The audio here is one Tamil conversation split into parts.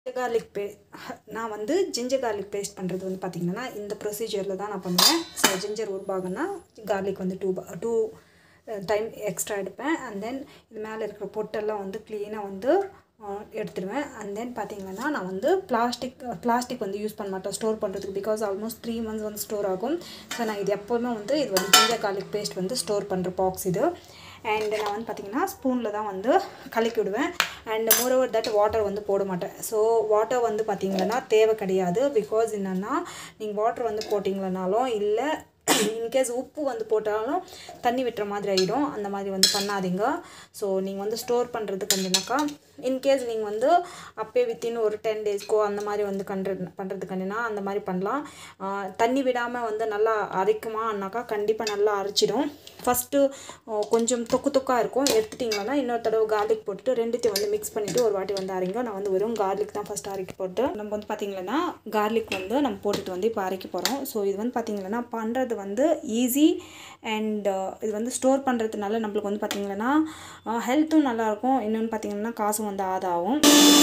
கார்லிக் பே நான் வந்து ஜிஞ்சர் கார்லிக் பேஸ்ட் பண்ணுறது வந்து பார்த்திங்கன்னா இந்த ப்ரொசீஜரில் தான் நான் பண்ணுவேன் ஸோ ஜிஞ்சர் ஒரு பாகம்னா கார்லிக் வந்து டூ டூ டைம் எக்ஸ்ட்ரா எடுப்பேன் அண்ட் தென் இது மேலே இருக்கிற பொட்டெல்லாம் வந்து க்ளீனாக வந்து அஹ், எடுத்துடுவேன் அண்ட் தென் பார்த்தீங்கன்னா நான் வந்து பிளாஸ்டிக் பிளாஸ்டிக் வந்து யூஸ் பண்ண மாட்டேன் ஸ்டோர் பண்ணுறதுக்கு பிகாஸ் ஆல்மோஸ்ட் த்ரீ மந்த்ஸ் வந்து ஸ்டோர் ஆகும் ஸோ நான் இது எப்போதுமே வந்து இது வந்து ஜிஞ்சர் கார்லிக் பேஸ்ட் வந்து ஸ்டோர் பண்ணுற பாக்ஸ் இது அண்ட் நான் வந்து பார்த்திங்கன்னா ஸ்பூனில் தான் வந்து கலக்கி விடுவேன் அண்ட் மோரோவர் தட் வாட்டர் வந்து போட மாட்டேன் ஸோ வாட்டர் வந்து பார்த்திங்கன்னா தேவை கிடையாது பிகாஸ் என்னென்னா நீங்கள் வாட்டர் வந்து போட்டிங்களனாலும் இல்லை இன்கேஸ் உப்பு வந்து போட்டாலும் தண்ணி விட்டுற மாதிரி ஆகிடும் அந்த மாதிரி வந்து பண்ணாதீங்க ஸோ நீங்கள் வந்து ஸ்டோர் பண்ணுறதுக்கு வந்துனாக்கா இன்கேஸ் நீங்கள் வந்து அப்பே வித்தின் ஒரு டென் டேஸ்க்கோ அந்த மாதிரி வந்து கண்டுறது பண்ணுறதுக்கு வந்துனா அந்த மாதிரி பண்ணலாம் ஆஹ் தண்ணி விடாமல் வந்து நல்லா அரைக்குமான்னாக்கா கண்டிப்பாக நல்லா அரைச்சிடும் ஃபஸ்ட்டு கொஞ்சம் தொக்கு தொக்காக இருக்கும் எடுத்துட்டிங்கன்னா இன்னொரு தடவை கார்லிக் போட்டுட்டு ரெண்டுத்தையும் வந்து மிக்ஸ் பண்ணிவிட்டு ஒரு வாட்டி வந்து அரைங்க நான் வந்து வெறும் கார்லிக் தான் ஃபஸ்ட்டு அரைக்க போட்டு நம்ம வந்து பார்த்திங்கன்னா கார்லிக் வந்து நம்ம போட்டுட்டு வந்து இப்போ அரைக்க போகிறோம் ஸோ இது வந்து பார்த்திங்கன்னா பண்ணுறது வந்து ஈஸி அண்ட் இது வந்து ஸ்டோர் பண்ணுறதுனால நம்மளுக்கு வந்து பார்த்திங்கன்னா ஹெல்த்தும் நல்லாயிருக்கும் இன்னொன்று பார்த்திங்கன்னா காசும் வந்து ஆதாகும்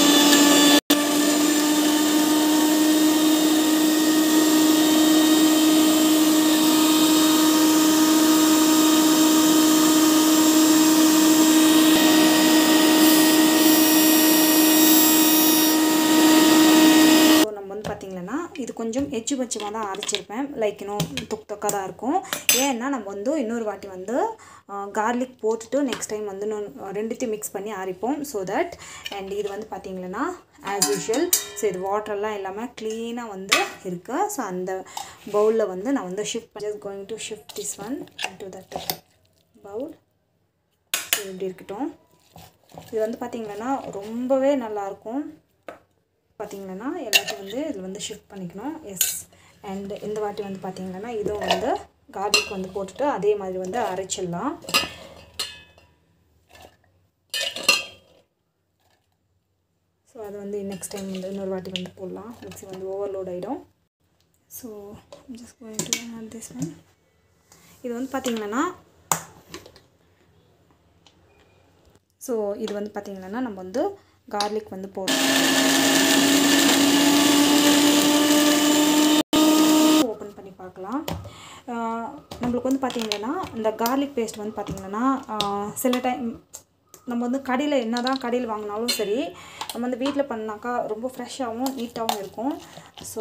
ஸோ நம்ம வந்து பார்த்திங்கன்னா இது கொஞ்சம் எச்சு பச்சமாக தான் அரைச்சிருப்பேன் லைக் இன்னும் தொக் தொக்காக தான் இருக்கும் ஏன்னா நம்ம வந்து இன்னொரு வாட்டி வந்து கார்லிக் போட்டுட்டு நெக்ஸ்ட் டைம் வந்து இன்னும் ரெண்டுத்தையும் மிக்ஸ் பண்ணி அரைப்போம் ஸோ தட் அண்ட் இது வந்து பார்த்திங்கன்னா ஆஸ் யூஷுவல் ஸோ இது வாட்டர்லாம் இல்லாமல் க்ளீனாக வந்து இருக்குது ஸோ அந்த பவுலில் வந்து நான் வந்து shift just going to shift this one to that bowl so இப்படி இருக்கட்டும் இது வந்து பார்த்திங்கன்னா ரொம்பவே நல்லாயிருக்கும் பார்த்தீங்கன்னா எல்லாத்தையும் வந்து இதில் வந்து ஷிஃப்ட் பண்ணிக்கணும் எஸ் அண்ட் இந்த வாட்டி வந்து பார்த்தீங்கன்னா இதுவும் வந்து கார்லிக் வந்து போட்டுட்டு அதே மாதிரி வந்து அரைச்சிடலாம் ஸோ அது வந்து நெக்ஸ்ட் டைம் வந்து இன்னொரு வாட்டி வந்து போடலாம் மிக்ஸி வந்து ஓவர்லோட் ஆகிடும் so just going to add this one இது வந்து பார்த்தீங்கன்னா ஸோ இது வந்து பார்த்தீங்கன்னா நம்ம வந்து கார்லிக் வந்து போடுறோம் ஓப்பன் பண்ணி பார்க்கலாம் ஆஹ் நம்மளுக்கு வந்து பார்த்திங்கன்னா இந்த கார்லிக் பேஸ்ட் வந்து பார்த்திங்கன்னா ஆஹ் சில டைம் நம்ம வந்து கடையில் என்ன தான் கடையில் வாங்கினாலும் சரி நம்ம வந்து வீட்டில் பண்ணாக்கா ரொம்ப ஃப்ரெஷ்ஷாகவும் நீட்டாகவும் இருக்கும் ஸோ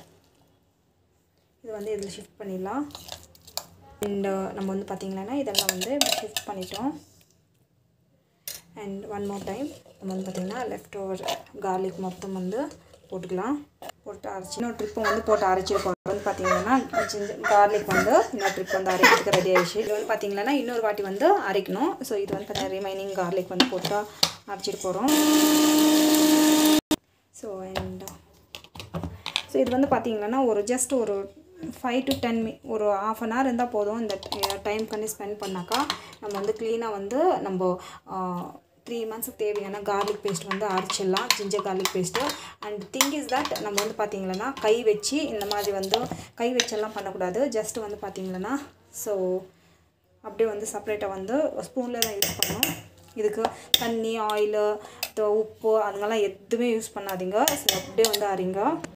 இது வந்து இதில் ஷிஃப்ட் பண்ணிடலாம் அண்ட் நம்ம வந்து பார்த்திங்கன்னா இதெல்லாம் வந்து ஷிஃப்ட் பண்ணிட்டோம் அண்ட் ஒன் மோர் டைம் நம்ம வந்து பார்த்திங்கன்னா லெஃப்ட் ஓவர் கார்லிக் மொத்தம் வந்து போட்டுக்கலாம் போட்டு அரைச்சி இன்னொரு ட்ரிப்பும் வந்து போட்டு அரைச்சிருக்கோம் வந்து பார்த்தீங்கன்னா கார்லிக் வந்து இன்னொரு ட்ரிப் வந்து அரைக்கிறதுக்கு ரெடி ஆயிடுச்சு இது வந்து பார்த்தீங்கன்னா இன்னொரு வாட்டி வந்து அரைக்கணும் ஸோ இது வந்து பார்த்தீங்கன்னா ரிமைனிங் கார்லிக் வந்து போட்டு அரைச்சிட்டு போகிறோம் ஸோ அண்ட் ஸோ இது வந்து பார்த்தீங்கன்னா ஒரு ஜஸ்ட் ஒரு ஃபைவ் டு டென் மி ஒரு ஆஃப் அன் ஹவர் இருந்தால் போதும் இந்த டைம் பண்ணி ஸ்பெண்ட் பண்ணாக்கா நம்ம வந்து க்ளீனாக வந்து நம்ம த்ரீ மந்த்ஸுக்கு தேவையான கார்லிக் பேஸ்ட் வந்து அரைச்சிடலாம் ginger garlic paste and thing is that நம்ம வந்து பார்த்திங்கன்னா கை வச்சு இந்த மாதிரி வந்து கை வச்செல்லாம் பண்ணக்கூடாது ஜஸ்ட் வந்து பார்த்திங்கன்னா ஸோ அப்படியே வந்து செப்பரேட்டாக வந்து ஸ்பூனில் தான் யூஸ் பண்ணணும் இதுக்கு தண்ணி ஆயிலு உப்பு அதுங்கெல்லாம் எதுவுமே யூஸ் பண்ணாதீங்க ஸோ அப்படியே வந்து அரிங்க